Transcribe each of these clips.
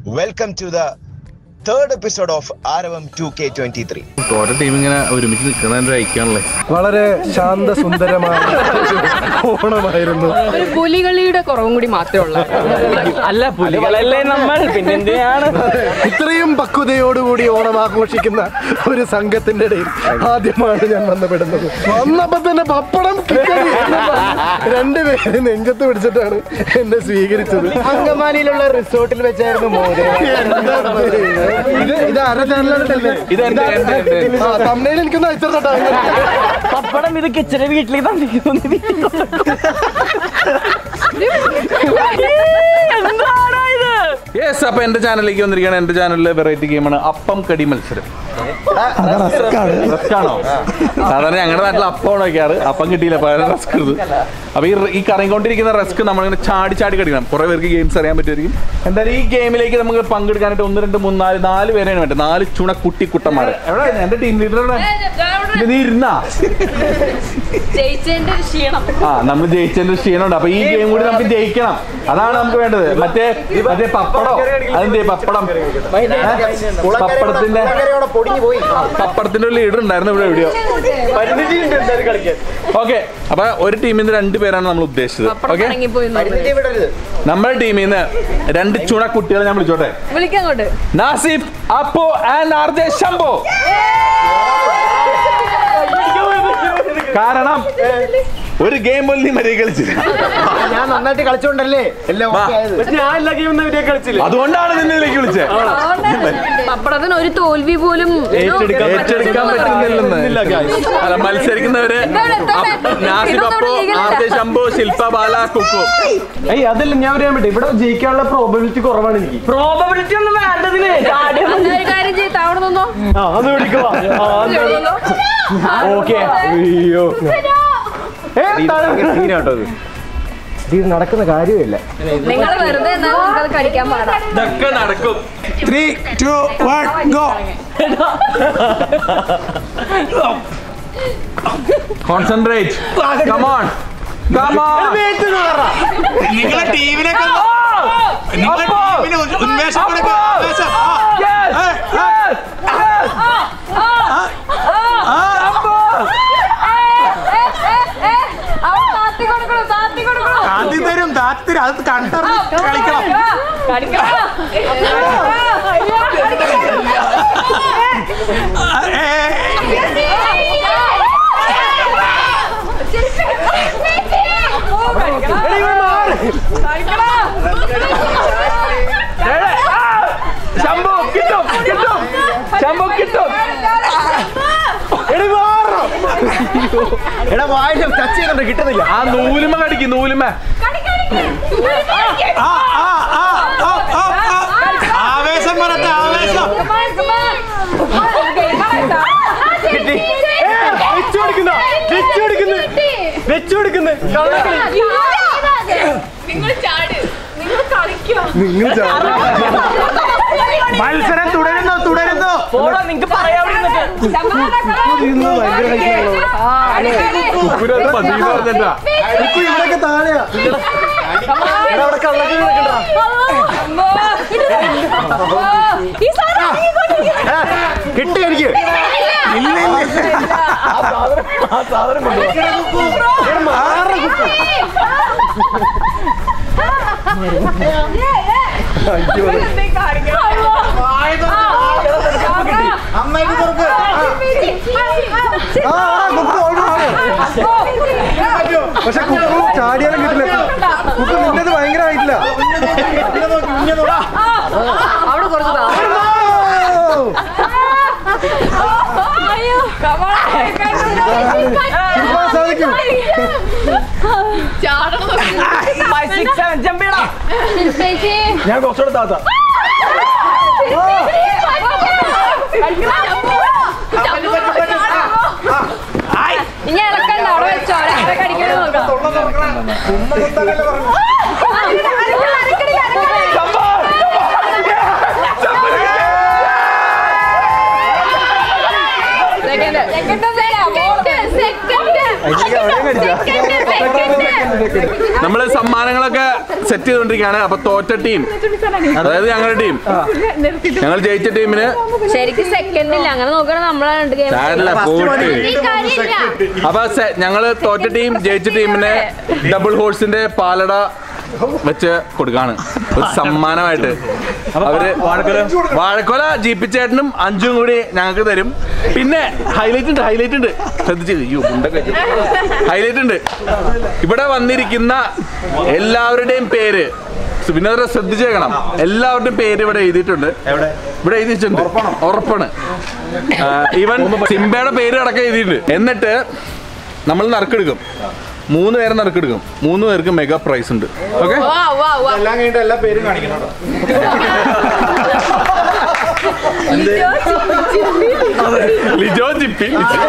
Welcome to the third episode of Aravam 2K23. ഓരോ team ഇങ്ങനെ ഒരുമിച്ച് നിൽക്കുന്നതിന്റെ ഐക്യാണല്ലേ വളരെ ശാന്ത സുന്ദരമായ ഓണമായിരുന്നു ഒരു പുലികളിയുടെ കുറവും കൂടി മാത്രമേ ഉള്ളൂ അല്ല പുലികളല്ലേ നമ്മൾ പിന്നെന്തിനാണ് ഇത്രയും പക്വതയോടുകൂടി ഓണം ആഘോഷിക്കുന്ന ഒരു സംഘത്തിന്റെ ഇടയിൽ ആദ്യമാണ് ഞാൻ ബന്ധപ്പെടുന്നത് വന്നപ്പോ തന്നെ പപ്പടം കിച്ചടി എന്ന് പറഞ്ഞ് രണ്ടുപേര് നെഞ്ചത്ത് പിടിച്ചിട്ടാണ് എന്നെ സ്വീകരിച്ചത് അങ്കമാലിയിലുള്ള റിസോർട്ടിൽ വെച്ചായിരുന്നു മോര് ഇത് ഇത് അര ചാനലാണ് ഇത് എന്റെ- എന്റെ- എന്റെ. തമിഴിൽ എനിക്കൊന്ന് അയച്ചിട്ടാ പപ്പടം ഇത് കിച്ചടി വീട്ടിലേക്ക് തന്നിരിക്കുന്നു എന്താണോ ഇത് യെസ് അപ്പൊ എന്റെ ചാനലിലേക്ക് വന്നിരിക്കുകയാണ് എന്റെ ചാനലിലെ വെറൈറ്റി ഗെയിമാണ് അപ്പം കടി മത്സരം Risk ആണോ സാധാരണ ഞങ്ങളുടെ നാട്ടിൽ അപ്പമാണ് വയ്ക്കാറ് അപ്പം കിട്ടിയില്ല പകരം റസ്ക് ഇത് അപ്പൊ ഈ ഈ കറങ്ങിക്കൊണ്ടിരിക്കുന്ന റസ്ക് നമ്മളിങ്ങനെ ചാടി ചാടി കടിക്കണം കുറെ പേർക്ക് ഗെയിംസ് അറിയാൻ പറ്റുമായിരിക്കും എന്തായാലും ഈ ഗെയിമിലേക്ക് നമുക്ക് പങ്കെടുക്കാനായിട്ട് ഒന്ന് രണ്ട് മൂന്ന് നാല് നാല് പേരാണ് വേണ്ടത് നാല് ചുണ കുട്ടി കുട്ടന്മാര് എവിടെ എന്റെ ടീം ലീഡർ നീ ഇരുന്നാ ജയിച്ചതിന്റെ ഒരു ക്ഷീണം ആ നമ്മൾ ജയിച്ചതിന്റെ ക്ഷീണമുണ്ട് അപ്പൊ ഈ ഗെയിം കൂടി നമുക്ക് ജയിക്കണം അതാണ് നമുക്ക് വേണ്ടത് മറ്റേ മറ്റേ പപ്പടം അതെന്തേ പപ്പടം ഏ? പപ്പടത്തിന്റെ പപ്പടത്തിന്റെ ഒരു ലീഡർ ഉണ്ടായിരുന്നു ഇവിടെ എവിടെയോ ഓക്കെ അപ്പൊ ഒരു ടീമിൽ നിന്ന് രണ്ട് പേരാണ് നമ്മൾ ഉദ്ദേശിച്ചത് പപ്പടം ഓക്കെ ഇറങ്ങിപ്പോയി നമ്മുടെ ടീമിൽ നിന്ന് രണ്ട് ചുണ കുട്ടികളെ ഞാൻ വിളിച്ചോട്ടെ വിളിക്കങ്ങോട്ട് നാസിഫ് അപ്പോ ആൻഡ് ആർ ജെ ശംഭോ കാരണം ഒരു ഗെയിം പോലും നീ മര്യാദ കളിച്ചില്ല ഞാൻ നന്നായിട്ട് കളിച്ചോണ്ടല്ലേ എല്ലാം വാ. ഞാൻ എല്ലാ ഗെയിമും കളിച്ചില്ല അതുകൊണ്ടാണ് നിന്നെ ഇതിലേക്ക് വിളിച്ചത് പപ്പടത്തിന് ഒരു തോൽവി പോലും ഏറ്റെടുക്കാൻ ഏറ്റെടുക്കാൻ പറ്റുന്നില്ലെന്ന് അല്ല മത്സരിക്കുന്നവര് അപ്പ- നാസിഫ് അപ്പോ ആർ ജെ ശംഭോ ശില്പ ബാല കുക്കു ഏയ് അതല്ല ഞാൻ പറയാൻ പറ്റും ഇവിടെ ജയിക്കാനുള്ള പ്രോബിലിറ്റി കുറവാണ് എനിക്ക് പ്രോബബിലിറ്റി ഒന്നും വേണ്ടതിന് ഒരു കാര്യം ചെയ്ത് അവിടെ നിന്നോ ആ അത് പിടിക്കുക ഓക്കെ അയ്യോ ഇത് നടക്കുന്ന കാര്യമില്ല നിങ്ങൾ വെറുതെ എന്നാൽ നമുക്കത് കഴിക്കാൻ പാടാം ഇതൊക്കെ നടക്കും three two one go concentrate come on come on നിങ്ങളെ ടീമിനൊക്കെ നിങ്ങളെ ടീമിന് ഒരു ഉന്മേഷം കൊടുക്കുക ആവേശം. ആ, താത്തി കൊടുക്കണോ താത്തി കൊടുക്കണോ താത്തി തരും താത്തി തരും അത് കണ്ടറിഞ്ഞ് കളിക്കണം ആ, ഏ, ശംഭോ കിട്ടും കിട്ടും ശംഭോ കിട്ടും എടാ വായിട്ട് ടച്ച് ചെയ്യുന്നുണ്ട് കിട്ടുന്നില്ല ആ നൂലുമ കടിക്കും നൂലുമ ആ, ആ, ആ, ആ, ആ, ആ. ആവേശം വരട്ടെ ആവേശം വെച്ചു കൊടുക്കുന്നു നിങ്ങൾ ചാട് നിങ്ങൾ കളിക്കുക നിങ്ങൾ മത്സരം തുടരുന്നു തുടരുന്നു പോടാ നിങ്ങക്ക് പറയാൻ പറഞ്ഞിട്ടാ ഇവിടെയൊക്കെ താഴെയാ അവിടെ കള്ളക്ക് കിടക്കണ്ട കിട്ടി എനിക്ക് അമ്മയ്ക്ക് തുറക്ക് ആ ആ, കുക്കു already ആണ്. പക്ഷെ കുക്കു ചാടിയാലും കിട്ടില്ല കുക്കു നിന്റേത് ഭയങ്കരമായിട്ടില്ല അവിടെ കുറച്ച് താ. ചുമ്മാ സാധിക്കും ഞാൻ കുറച്ചുകൂടെ താത്ത ഇനി ഇളക്കണ്ട അവിടെ വെച്ചോ അവിടെ കടിക്കണേ നോക്കാം സെക്കൻഡ് സെക്കൻഡ് അവിടെയും കടിച്ചാ നമ്മള് സമ്മാനങ്ങളൊക്കെ സെറ്റ് ചെയ്തുകൊണ്ടിരിക്കുകയാണ് അപ്പൊ തോറ്റ ടീം അതായത് ഞങ്ങളുടെ ടീം ഞങ്ങൾ ജയിച്ച ടീമിന് ശരിക്കും സെക്കൻഡ് ഇല്ല അങ്ങനെ നോക്കണ നമ്മളെ രണ്ട് ഗെയിം സാരമില്ല പോട്ട് ഈ കാര്യമില്ല അപ്പൊ സെ- ഞങ്ങള് തോറ്റ ടീം ജയിച്ച ടീമിന് ഡബിൾ ഹോഴ്സിന്റെ പാലട വെച്ച് കൊടുക്കാണ് ഒരു സമ്മാനമായിട്ട് അവര് വാഴക്കൊല ജീപ്പി ചേട്ടനും അഞ്ചും കൂടി ഞങ്ങൾക്ക് തരും പിന്നെ ഹൈലൈറ്റ് ഉണ്ട് ഹൈലൈറ്റ് ഉണ്ട് ശ്രദ്ധിച്ച് അയ്യോ ഹൈലൈറ്റ് ഉണ്ട് ഇവിടെ വന്നിരിക്കുന്ന എല്ലാവരുടെയും പേര് പിന്നെ അവരെ ശ്രദ്ധിച്ചേക്കണം എല്ലാവരുടെയും പേര് ഇവിടെ എഴുതിയിട്ടുണ്ട് ഇവിടെ എഴുതിയിട്ടുണ്ട് ഉറപ്പാണ് ഈവൻ സിംബയുടെ പേര് അടക്കം എഴുതിയിട്ടുണ്ട് എന്നിട്ട് നമ്മൾ നറുക്കെടുക്കും മൂന്ന് പേരെ നറുക്കെടുക്കും മൂന്ന് പേർക്ക് മെഗാ പ്രൈസ് ഉണ്ട് ഓക്കെ വാ വാ വാ എല്ലാം കഴിഞ്ഞിട്ട് എല്ലാ പേരും കാണിക്കണം ലിജോ ജിപ്പി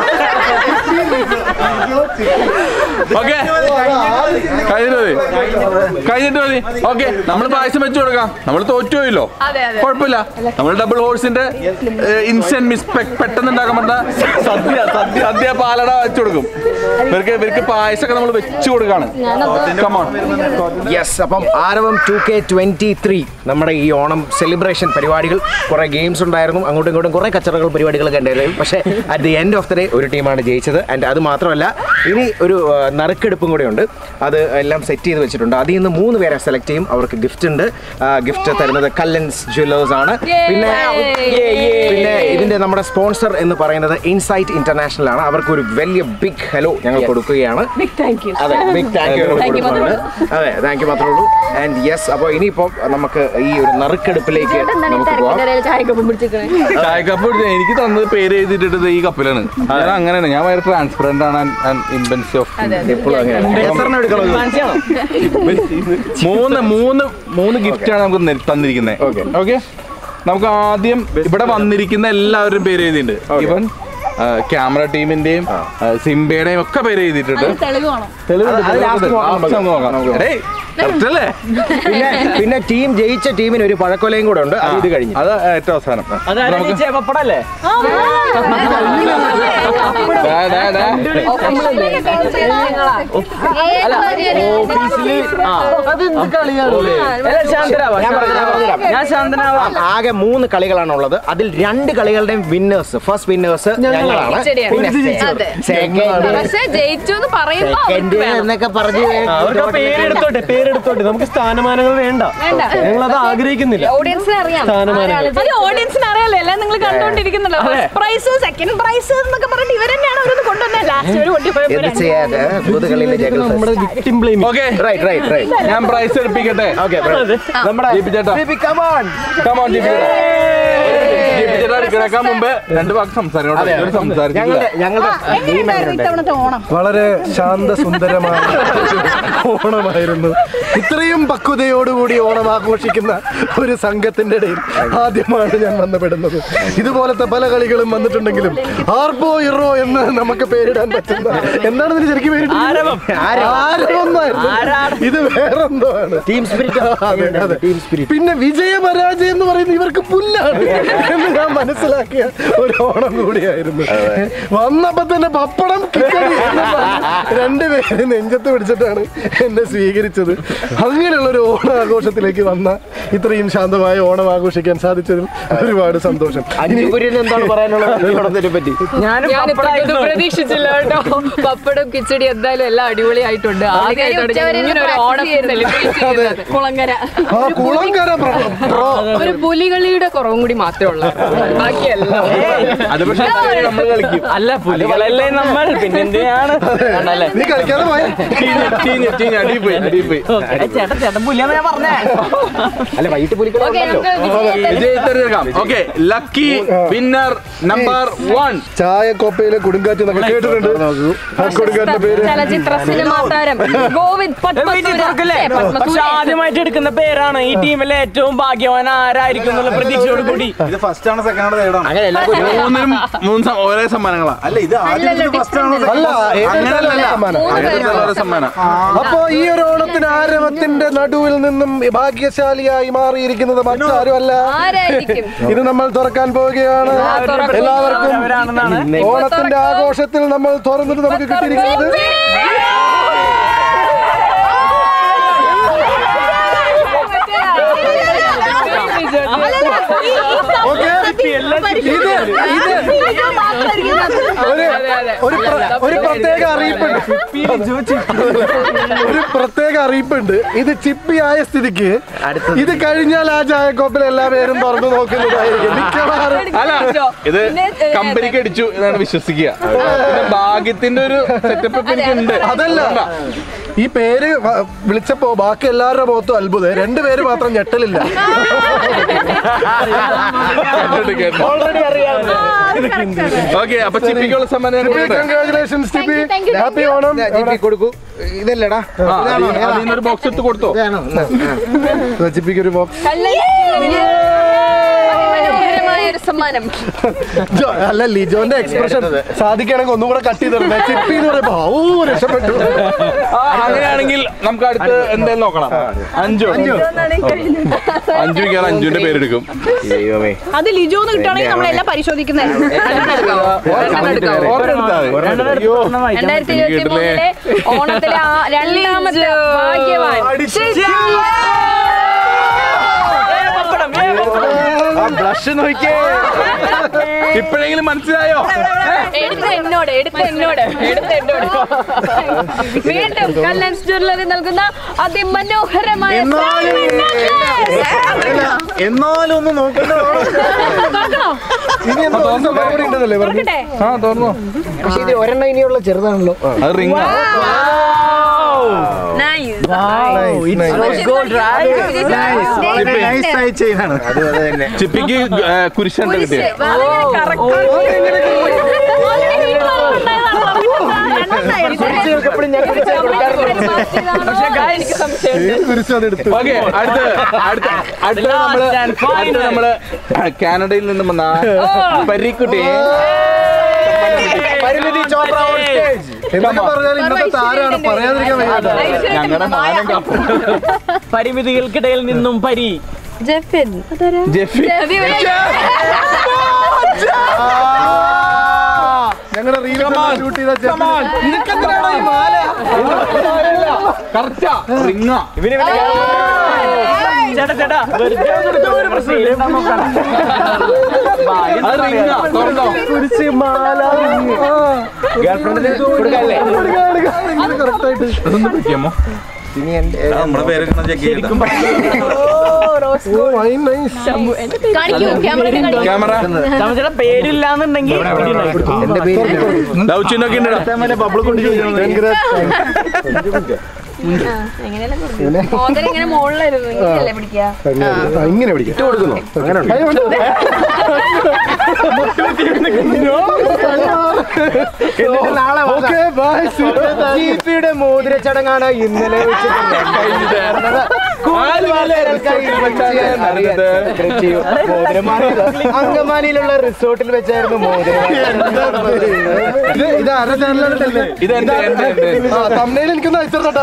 ഓക്കെ കഴിഞ്ഞിട്ട് മതി കഴിഞ്ഞിട്ട് മതി ഓക്കെ നമ്മൾ പായസം വെച്ചു കൊടുക്കാം നമ്മൾ തോറ്റുപോയില്ലോ അതെ, അതെ. കുഴപ്പമില്ല നമ്മൾ ഡബിൾ ഹോഴ്സിന്റെ ഇൻസ്റ്റന്റ് മിസ് പെട്ടെന്ന് ഉണ്ടാക്കാൻ പറ്റുന്ന സദ്യ സദ്യ സദ്യ പാലട വെച്ചു കൊടുക്കും ഇവർക്ക് ഇവർക്ക് പായസമൊക്കെ നമ്മൾ വെച്ചു കൊടുക്കാണ് കമോൺ യെസ് അപ്പം ആരവം ടു കെ ട്വന്റി ത്രീ നമ്മുടെ ഈ ഓണം സെലിബ്രേഷൻ പരിപാടികൾ കുറെ ഗെയിംസ് ഉണ്ടായിരുന്നു അങ്ങോട്ടും ഇങ്ങോട്ടും കുറെ കച്ചറകൾ പരിപാടികളൊക്കെ ഉണ്ടായിരുന്നു പക്ഷേ at the end of the day ഒരു ടീമാണ് ജയിച്ചത് ആൻഡ് അത് മാത്രമല്ല ഇനി ഒരു ആ, നറുക്കെടുപ്പും കൂടെ ഉണ്ട് അത് എല്ലാം സെറ്റ് ചെയ്ത് വെച്ചിട്ടുണ്ട് അതിൽ നിന്ന് മൂന്ന് പേരെ സെലക്ട് ചെയ്യും അവർക്ക് ഗിഫ്റ്റ് ഉണ്ട് ഗിഫ്റ്റ് തരുന്നത് കല്ലൻസ് ജ്വല്ലേഴ്സ് ആണ് പിന്നെ പിന്നെ ഇതിന്റെ നമ്മുടെ സ്പോൺസർ എന്ന് പറയുന്നത് ഇൻസൈറ്റ് ഇന്റർനാഷണൽ ആണ് അവർക്ക് ഒരു വലിയ ബിഗ് ഹലോ ഞങ്ങൾ കൊടുക്കുകയാണ് അതെ ബിഗ് താങ്ക് യു കൊടുക്കുന്നുണ്ട് അതെ താങ്ക് യു മാത്രമേ ഉള്ളൂ ആൻഡ് യെസ് അപ്പോൾ ഇനിയിപ്പോൾ നമുക്ക് ഈ ഒരു നറുക്കെടുപ്പിലേക്ക് നമുക്ക് പോവാം ചായക്കൊപ്പം പിടിച്ചിരിക്കണേ ചായ കപ്പ് എടുത്ത് എനിക്ക് തന്നത് പേര് എഴുതിയിട്ടത് ഈ കപ്പിലാണ് ഞാൻ അങ്ങനെയാണ് ഞാൻ ഭയങ്കര ട്രാൻസ്പെറന്റ് ആണ് ഇൻവെൻസി ഓഫ് എപ്പോഴും അങ്ങനെയാണ് എത്രണ്ണം എടുക്കണം മൂന്ന് മൂന്ന് മൂന്ന് ഗിഫ്റ്റ് ആണ് നമുക്ക് നെ- തന്നിരിക്കുന്നത് Okay. ഓക്കെ നമുക്ക് ആദ്യം ഇവിടെ വന്നിരിക്കുന്ന എല്ലാവരുടെയും പേര് എഴുതിയിട്ടുണ്ട് ഇവൻ ക്യാമറ ടീമിന്റെയും സിംബയുടെയും ഒക്കെ പേര് എഴുതിയിട്ടുണ്ട് തെളിവ് വേണം തെളിവുണ്ട്, അത് last തെളിവുണ്ട്. നോക്കാം Last നമുക്ക് നോക്കാം. നമുക്ക് എടേയ്, correct അല്ലേ പിന്നെ പിന്നെ ടീം ജയിച്ച ടീമിന് ഒരു പഴക്കൊലയും കൂടെ ഉണ്ട് അത് ഇത് കഴിഞ്ഞു അത് ഏറ്റവും അവസാനം അതായത് നമുക്ക് ചേപ്പപ്പടല്ലേ ദാ, ദാ, ദാ. ഓഫീസില് ആ അല്ല, ശാന്തനാവാം, ഞാൻ പറഞ്ഞു, ഞാൻ പറഞ്ഞുതരാം. ഞാൻ ശാന്തനാവാം ആകെ മൂന്ന് കളികളാണ് ഉള്ളത് അതിൽ രണ്ട് കളികളുടെയും വിന്നേഴ്സ് ഫസ്റ്റ് വിന്നേഴ്സ് ഞങ്ങളാണ് ശരിയാണ്. പിന്നെ അതെ. സെക്കൻഡ് പക്ഷെ ജയിച്ചു എന്ന് പറയുമ്പോ സെക്കൻഡ് എന്നൊക്കെ പറഞ്ഞു അവർക്ക് പേരെടുത്തോട്ടെ പേരെടുത്തോട്ടെ നമുക്ക് സ്ഥാനമാനങ്ങൾ വേണ്ട ഞങ്ങളത് ആഗ്രഹിക്കുന്നില്ല ഓഡിയൻസിനെ അറിയാം സ്ഥാനമാനങ്ങൾ. അത് ഓഡിയൻസിന് അറിയാലോ എല്ലാം നിങ്ങൾ കണ്ടുകൊണ്ടിരിക്കുന്നുണ്ടോ പ്രൈസ് സെക്കൻഡ് പ്രൈസ് എന്നൊക്കെ പറഞ്ഞിട്ട് ഇവരെന്നെയാണ് അവരൊന്ന് കൊണ്ടുവന്നത് ലാസ്റ്റ് ഒരു കൊണ്ടുപോയപ്പോ എന്ത് ചെയ്യാതെ പുതുകളിലെ നമ്മുടെ victim blaming okay right right right ഞാൻ പ്രൈസ് എടുപ്പിക്കട്ടെ ഓക്കെ നമ്മുടെ ജിപി ചേട്ടാ Come on, ജിപി ചേട്ടാ ജിപി ചേട്ടാ എടുക്കണേക്കാൾ മുമ്പ് രണ്ട് വാക്ക് സംസാരിക്കണം ഇവര് സംസാരിച്ചിട്ടില്ല ഞങ്ങളുടെ ഞങ്ങളുടെ ഗെയിം ഇത്തവണത്തെ ഓണം വളരെ ശാന്തസുന്ദരമായ ഓണമായിരുന്നു ഇത്രയും പക്വതയോടുകൂടി ഓണം ആഘോഷിക്കുന്ന ഒരു സംഘത്തിന്റെ ഇടയിൽ ആദ്യമാണ് ഞാൻ വന്നപ്പെടുന്നത് ഇതുപോലത്തെ പല കളികളും വന്നിട്ടുണ്ടെങ്കിലും ആർപ്പോ ഇറോ എന്ന് നമുക്ക് പേരിടാൻ പറ്റുന്ന എന്താണ് ഇതിന് ശരിക്കും പേരിട്ടത് ആരവം. ആരവെന്നായിരുന്നു. ഇത് വേറെന്തോ ആണ് ടീം സ്പിരിറ്റ് അതെ, അതെ. ടീം സ്പിരിറ്റ് പിന്നെ വിജയ പരാജയം എന്ന് പറയുന്നത് ഇവർക്ക് പുല്ലാണ് എന്ന് ഞാൻ മനസ്സിലാക്കിയ ഒരു ഓണം കൂടിയായിരുന്നു വന്നപ്പോ തന്നെ പപ്പടം കിച്ചടി എന്ന് പറഞ്ഞ് രണ്ടുപേര് നെഞ്ചത്ത് പിടിച്ചിട്ടാണ് എന്നെ സ്വീകരിച്ചത് അങ്ങനെയുള്ള ഒരു ഓണാഘോഷത്തിലേക്ക് വന്ന ഇത്രയും ശാന്തമായ ഓണം ആഘോഷിക്കാൻ സാധിച്ചതിൽ ഒരുപാട് സന്തോഷം അഞ്ചുപുരിന് എന്താണ് പറയാനുള്ളത് ഈ ഓണത്തിനെ പറ്റി ഞാനും ഞാൻ ഇത്രയൊന്നും പപ്പടായിരുന്നു. പ്രതീക്ഷിച്ചില്ല കേട്ടോ പപ്പടം കിച്ചടി എന്തായാലും എല്ലാം അടിപൊളിയായിട്ടുണ്ട് ആദ്യമായിട്ടാണ് ഇങ്ങനെ ഒരു ഓണം സെലിബ്രേറ്റ് ചെയ്യുന്നത് കുളങ്ങര ആ കുളങ്കര പ്ര- പ്രോ ഒരു പുലികളിയുടെ കുറവും കൂടി മാത്രമേ ഉള്ളൂ ബാക്കിയെല്ലാം അത് പക്ഷേ നമ്മൾ കളിക്കും അല്ല പുലികളല്ലേ നമ്മൾ പിന്നെന്തിനാണ് കണ്ടല്ലേ നീ കളിക്കാതെ പോയ ചീഞ്ഞ്, ചീഞ്ഞ്, ചീഞ്ഞ്, അടിയിൽ പോയി അടിയിൽ പോയി ഏ, ചേട്ടൻ ചേട്ടൻ പുലിയാന്ന് ഞാൻ പറഞ്ഞേ അല്ല വൈകിട്ട് ഓക്കെ പുലിക്കുള്ളല്ലോ വിജയ് തെരഞ്ഞെടുക്കാം okay lucky winner number one ചായക്കോപ്പയിലെ കൊടുങ്കാറ്റ് എന്നൊക്കെ കേട്ടിട്ടുണ്ട് ആ കൊടുങ്കാറ്റിന്റെ പേര് ചലച്ചിത്ര സിനിമാ താരം ഗോവിന്ദ് വീട്ടിൽ തുറക്കില്ലേ പക്ഷെ ആദ്യമായിട്ട് എടുക്കുന്ന പേരാണ് ഈ ടീമിലെ ഏറ്റവും ഭാഗ്യവാൻ ആരായിരിക്കും എന്നുള്ള പ്രതീക്ഷയോട് കൂടി ഇത് ഫസ്റ്റ് ആണ് സെക്കൻഡ് ആണ് തേർഡ് ആണ് അങ്ങനെ എല്ലാവർക്കും മൂന്നിനും മൂന്ന് സം- ഒരേ സമ്മാനങ്ങളാ അല്ല ഇത് ആദ്യം ഫസ്റ്റ് ആണ് അല്ല അങ്ങനെയല്ല സമ്മാനം ഏകദേശം ഒരേ സമ്മാനം അപ്പോ ഈ ഒരു ഓണത്തിന് ആരവത്തിന്റെ നടുവിൽ നിന്നും ഭാഗ്യശാലിയായി മാറിയിരിക്കുന്നത് മറ്റാരും അല്ല ആരായിരിക്കും ഇത് നമ്മൾ തുറക്കാൻ പോവുകയാണ് ആ, തുറക്കും. എല്ലാവർക്കും അവരാണെന്നാണ് ഓണത്തിന്റെ ആഘോഷത്തിൽ നമ്മൾ തുറന്നിട്ട് നമുക്ക് കിട്ടിയിരിക്കുന്നത് ഓക്കെ ഒരു ഒരു പ്ര- ഒരു പ്രത്യേക അറിയിപ്പുണ്ട് ഒരു പ്രത്യേക അറിയിപ്പുണ്ട് ഇത് ചിപ്പിയായ സ്ഥിതിക്ക് ഇത് കഴിഞ്ഞാൽ ആ ചായക്കോപ്പിൽ എല്ലാ പേരും തുറന്നു നോക്കുന്നതായിരിക്കും മിക്കവാറും അല്ല ഇത് കമ്പനിക്ക് അടിച്ചു എന്നാണ് വിശ്വസിക്കുക പിന്നെ ഭാഗ്യത്തിന്റെ ഒരു സെറ്റപ്പ് എനിക്ക് ഉണ്ട് അതല്ല ഈ പേര് വ- വിളിച്ചപ്പോ ബാക്കി എല്ലാവരുടെ മുഖത്തും അത്ഭുതം രണ്ടുപേര് മാത്രം ഞെട്ടലില്ല ഓക്കെ അപ്പൊ ചിപ്പിക്കുള്ള സമ്മാനം ഞാൻ കൊടുക്കട്ടെ? കൺഗ്രാചുലേഷൻസ് ടിപ്പി Thank you, thank you. Happy Onam GP കൊടുക്കൂ ഇതല്ലടാ ആ, അതിൽ- അതിൽ നിന്നൊരു ബോക്സ് എടുത്ത് കൊടുത്തോ ജിപ്പിക്ക് ഒരു ബോക്സ് മനോഹരമായ ഒരു സമ്മാനം അല്ല ലിജോന്റെ എക്സ്പ്രഷൻ സാധിക്കുകയാണെങ്കിൽ ഒന്നും കൂടെ കട്ട് ചെയ്തിട്ടുണ്ട് ചിപ്പി എന്ന് പറയുമ്പോ ഓ രക്ഷപ്പെട്ടു ആ, അങ്ങനെയാണെങ്കിൽ നമുക്ക് അടുത്ത് എന്തായാലും നോക്കണം അഞ്ചു അഞ്ചു മിക്കാൻ അഞ്ചുവിന്റെ പേരെടുക്കും ദൈവമേ അത് ലിജോ എന്ന് കിട്ടുവാണെങ്കിൽ നമ്മളെല്ലാം പരിശോധിക്കുന്നത് രണ്ടായിരത്തി ഇരുപത്തി മൂന്നിലെ ഓണത്തിലെ ആ രണ്ടാമത്തെ ഭാഗ്യവാൻ ബ്ലഷ് നോക്കിയേ ഇപ്പോഴെങ്കിലും മനസ്സിലായോ എടുത്ത എന്നോട് എടുത്ത എന്നോട് എടുത്ത എന്നോട് വീണ്ടും കല്ലൻ ജ്വല്ലറി നൽകുന്ന അതിമനോഹരമായ എന്നാലും ഒന്ന് നോക്കണോ ഇനി എന്തോ ഒരു സംഭവം കൂടി ഉണ്ടെന്നല്ലേ പറഞ്ഞു ആ തുറന്നോ പക്ഷെ ഇത് ഒരെണ്ണം ഇനിയുള്ള ചെറുതാണല്ലോ അത് റിംഗ് അത് അത് തന്നെ ചിപ്പിക്ക് ഏ, കുരിശണ്ട കിട്ടിയ എനിക്ക് സംശയം കുരിശതെടുത്തു ഓക്കെ അടുത്ത അടുത്ത അടുത്ത നമ്മള് അടുത്ത നമ്മള് കാനഡയിൽ നിന്നും വന്ന പരീക്കുട്ടി പരിമിതി ചോപ്ര on stage. എന്തൊക്കെ പറഞ്ഞാലും ഇന്നത്തെ താരാണ് പറയാതിരിക്കാൻ വയ്യ ഞങ്ങളുടെ മാനം കാപ്പു പരിമിതികൾക്കിടയിൽ നിന്നും പരി ജെഫിൻ ജെഫി ഞങ്ങളുടെ റീൽ ഷൂട്ട് ചെയ്ത കറക്റ്റാ റിങ്ങാ ചേട്ടാ ചേട്ടാ വെറുതെ കൊടുത്ത ഒരു പ്രശ്നമില്ല ഇവിടെ നോക്കണം. അത് റിങ്ങാ തുറന്നോ കുരിശ് മാല കറക്റ്റ് ആയിട്ട് അതൊന്ന് പിടിക്കാമോ ഇനി എന്റെ നമ്മുടെ പേരൊക്കെ ചെക്ക് ചെയ്തിട്ട് ഓ വൈൻ നൈസ് കാണിക്കൂ ക്യാമറ ക്യാമറ ചേട്ടാ പേരില്ലാന്നുണ്ടെങ്കിൽ എന്റെ പേര് ദൗച്ചിനൊക്കെ ഉണ്ട് മോദരം ഇങ്ങനെ മുകളിലായിരുന്നു ഇങ്ങനെയല്ലേ പിടിക്കുക ഇങ്ങനെ പിടിക്കാം കൊടുക്കുന്നു അങ്ങനെ എന്നിട്ട് നാളെ ഓക്കെ ബൈ ജിപിയുടെ മോതിര ചടങ്ങാണ് ഇന്നലെ വെച്ചിട്ടുള്ളത് മോതിരം മാറിയത് അങ്കമാലിയിലുള്ള റിസോർട്ടിൽ വെച്ചായിരുന്നു മോതിരം ഇത് ഇത് ആരുടെ ചാനലാണ് ഇത് എന്റെ എന്റെ എന്റെ ആ തമിഴിൽ എനിക്കൊന്ന് അയച്ചിട്ടോ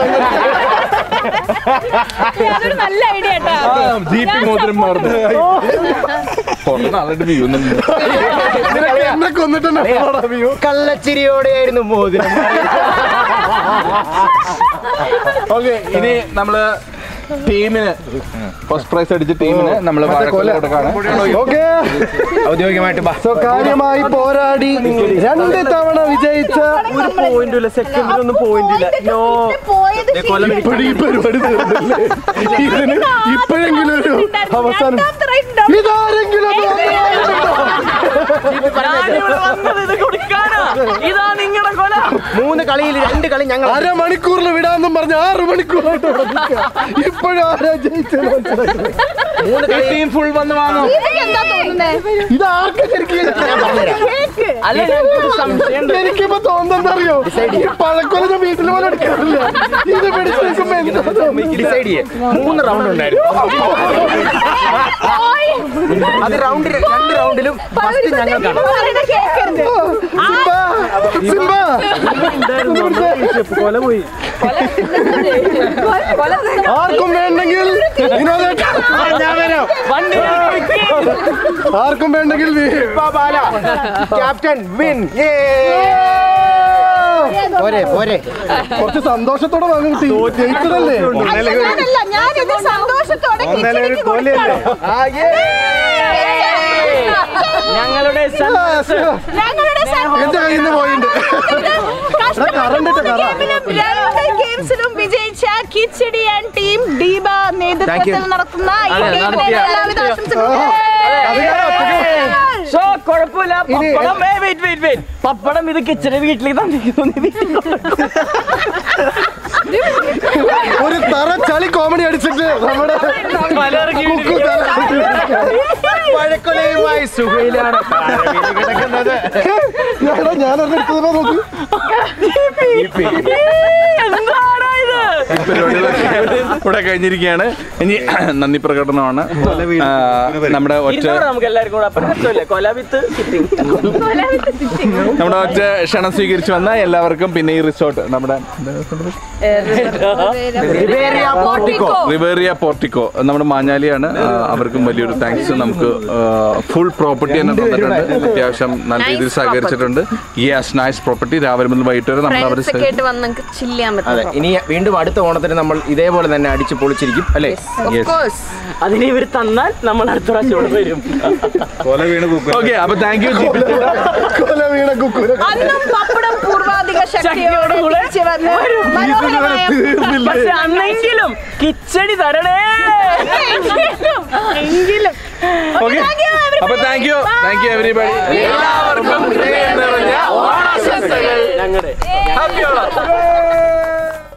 അതൊരു നല്ല ഐഡിയ കേട്ടാ ജി പി മോതിരം മാറുന്നു കൊറേ നാളായിട്ട് വ്യൂ എന്നെ കൊന്നിട്ടുണ്ടോ വ്യൂ കള്ളച്ചിരിയോടെയായിരുന്നു മോതിരം ഓക്കെ ഇനി നമ്മള് ടീമിന് ഫസ്റ്റ് പ്രൈസ് അടിച്ച ടീമിന് നമ്മള് വാഴക്കൊല കൊടുക്കാണ് ഓക്കെ ഔദ്യോഗികമായിട്ട് ബാ. സോ കാര്യമായി പോരാടി രണ്ട് തവണ വിജയിച്ച ഒരു പോയിന്റ് ഇല്ല സെക്കൻഡിലൊന്നും പോയിന്റ് ഇല്ല നോ ഇപ്പോഴും ഈ പരിപാടി തീർന്നില്ലേ ഇതിന് ഇപ്പോഴെങ്കിലും ഒരു അവസാനം ഇതാരെങ്കിലും ഒന്ന് വന്ന് ഞാനിവിടെ വന്നത് ഇത് കൊടുക്കാനാ ഇതാ നിങ്ങളുടെ കൊല മൂന്ന് കളിയിൽ രണ്ട് കളി ഞങ്ങൾ അരമണിക്കൂറിൽ വിടാന്നും പറഞ്ഞ് ആറ് മണിക്കൂറായിട്ട് ഇവിടെ നിൽക്കുക. ഇപ്പോഴും ആരാ ജയിച്ചത് മനസ്സിലായില്ലേ? ടീം ഫുൾ വന്ന് വാങ്ങും എന്താ തോന്നുന്നേ ഇത് ആർക്കും ശരിക്കും അല്ല ഞങ്ങൾക്കൊരു സംശയം എനിക്കിപ്പോ തോന്നുന്നറിയോ ഈ പഴക്കൊല ഞാൻ വീട്ടിൽ പോലെ എടുക്കാറില്ല ഇത് പിടിച്ചു നിൽക്കുമ്പോ എന്താ തോന്നുന്നത്? ഡിസൈഡ് ചെയ്യേ മൂന്ന് റൗണ്ട് ഉണ്ടായിരുന്നു അത് റൗണ്ട് രണ്ട് റൗണ്ടിലും ഫസ്റ്റ് ഞങ്ങൾക്കാണ് കേൾക്കരുത് സിംബ, സിംബ. കൊല പോയി ആർക്കും വേണ്ടെങ്കിൽ വിനോദേട്ട വണ്ടി ആർക്കും വേണ്ടെങ്കിൽ വി- ക്യാപ്റ്റൻ വിൻ പോരെ പോരെ കുറച്ച് സന്തോഷത്തോടെ വാങ്ങി കുട്ടി ജയിച്ചതല്ലേ ഞാനല്ല ഞാനിത് സന്തോഷത്തോടെ കിച്ചണിക്ക് കൊടുക്കണം. ഞങ്ങളുടെ സന്തോഷം. ഞങ്ങളുടെ എന്റെ കയ്യിൽ നിന്ന് പോയിട്ടുണ്ട് കറണ്ട് ഇട്ടോ, കറ. ഗെയിമിലും രണ്ട് ഗെയിംസിലും വിജയിച്ച കിച്ചടി ആൻഡ് ടീം ദീപ നേതൃത്വത്തിൽ നടത്തുന്ന ഈ അതെ, ഗെയിമിന് നടത്തിയ. എല്ലാവിധ ആശംസകളും അത് ഞാൻ ഒറ്റയ്ക്ക് സോ കുഴപ്പമില്ല pappadam wait wait wait pappadam ഇത് കിച്ചടി വീട്ടിലേക്ക് തന്നിരിക്കുന്നു നീ വീട്ടിൽ കൊണ്ടുപോ. ഒരു തറ ചളി കോമഡി അടിച്ചിട്ട് നമ്മുടെ മലയിറക്കി കുക്കു തല പഴക്കൊലയുമായി സുഖയിലാണ് കിടക്കുന്നത് ഞാനാ ഞാനത് എടുത്തത് നോക്ക് എന്താടാ ഇത് പരിപാടികളൊക്കെ ഇവിടെ കഴിഞ്ഞിരിക്കുകയാണ് ഇനി നന്ദി പ്രകടനമാണ് ആ, നമ്മുടെ ഒറ്റ ഇരുന്നോടാ നമുക്ക് എല്ലാവർക്കും കൂടെ അപ്പൊ രസമല്ലേ കൊല വിത്ത് കിട്ടിങ് നമ്മുടെ ഒറ്റ ക്ഷണം സ്വീകരിച്ചു വന്ന എല്ലാവർക്കും പിന്നെ ഈ റിസോർട്ട് നമ്മുടെ റിവേറിയ പോർട്ടിക്കോ നമ്മുടെ മാഞ്ഞാലിയാണ് ആ, അവർക്കും വലിയൊരു താങ്ക്സ് നമുക്ക് ഫുൾ പ്രോപ്പർട്ടി തന്നെ തന്നിട്ടുണ്ട് അത്യാവശ്യം നല്ല രീതിയിൽ സഹകരിച്ചിട്ടുണ്ട് യെസ് നൈസ് പ്രോപ്പർട്ടി രാവിലെ മുതൽ വൈകിട്ട് വരെ നമ്മൾ അവർ ഫ്രണ്ട്സ് ഒക്കെ ആയിട്ട് വന്ന് നമുക്ക് ചില്ല് ചെയ്യാൻ അതെ പറ്റും ഇനി വീണ്ടും അടുത്ത ഓണത്തിന് നമ്മൾ ഇതേപോലെ തന്നെ അടിച്ചു പൊളിച്ചിരിക്കും അല്ലേ Of course. അതിനെ ഇവർ തന്നാൽ നമ്മൾ അടുത്ത പ്രാവശ്യം ഇവിടെ വരും ഓക്കെ അപ്പൊ താങ്ക് യു കൊല വീണ കുക്കുര അന്നും പപ്പടം പൂർവാധിക ശക്തിയോടെ ശക്തിയോടെ തിരിച്ചു വന്ന് മനോഹരമായ പക്ഷെ അന്നെങ്കിലും കിച്ചടി തരണേ എങ്കിലും ഓക്കെ അപ്പൊ thank you thank you everybody എല്ലാവർക്കും ഹൃദയം നിറഞ്ഞ ഓണാശംസകൾ ഞങ്ങളുടെ ഹാപ്പി ഓണം